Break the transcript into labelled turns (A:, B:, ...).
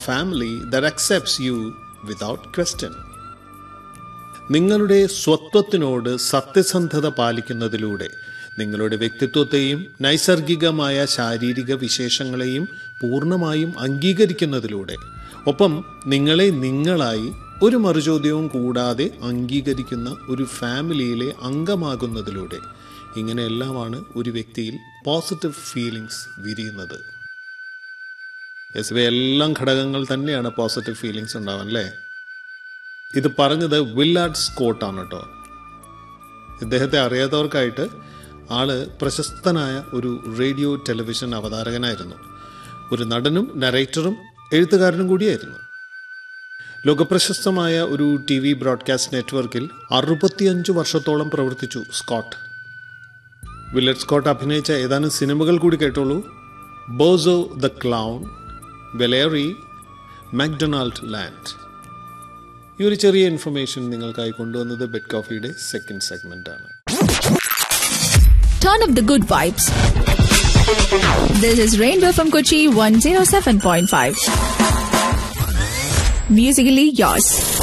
A: family that accepts you without question. നിങ്ങളുടെ സ്വത്വത്തിനോട് സത്യസന്ധത പാലിക്കുന്നതിലൂടെ നിങ്ങളുടെ വ്യക്തിത്വത്തെയും നൈസർഗികമായ ശാരീരിക വിശേഷങ്ങളെയും പൂർണ്ണമായും അംഗീകരിക്കുന്നതിലൂടെ ഒപ്പം നിങ്ങളെ നിങ്ങളായി ഒരു മറുചോദ്യവും കൂടാതെ അംഗീകരിക്കുന്ന ഒരു ഫാമിലിയിലെ അംഗമാകുന്നതിലൂടെ ഇങ്ങനെയെല്ലാമാണ് ഒരു വ്യക്തിയിൽ പോസിറ്റീവ് ഫീലിങ്സ് വിരിയുന്നത് യെസ് ഇവയെല്ലാം ഘടകങ്ങൾ തന്നെയാണ് പോസിറ്റീവ് ഫീലിങ്സ് ഉണ്ടാവാൻ അല്ലേ ഇത് പറഞ്ഞത് വില്ലാഡ് സ്കോട്ടാണ് കേട്ടോ ഇദ്ദേഹത്തെ അറിയാത്തവർക്കായിട്ട് ആള് പ്രശസ്തനായ ഒരു റേഡിയോ ടെലിവിഷൻ അവതാരകനായിരുന്നു ഒരു നടനും നരേറ്ററും എഴുത്തുകാരനും കൂടിയായിരുന്നു ലോകപ്രശസ്തമായ ഒരു ടി വി ബ്രോഡ്കാസ്റ്റ് നെറ്റ്വർക്കിൽ അറുപത്തിയഞ്ച് വർഷത്തോളം പ്രവർത്തിച്ചു സ്കോട്ട് വില്ലറ്റ് സ്കോട്ട് അഭിനയിച്ച ഏതാനും സിനിമകൾ കൂടി കേട്ടോളൂ Bozo the clown Valerie McDonaldland ഈ ഒരു ചെറിയ ഇൻഫർമേഷൻ നിങ്ങൾക്കായി കൊണ്ടുവന്നത് ബെഡ് കോഫിയുടെ സെക്കൻഡ് സെഗ്മെന്റ് ആണ്
B: Turn up the good vibes. This is Rainbow from Kochi 107.5. Musically yours.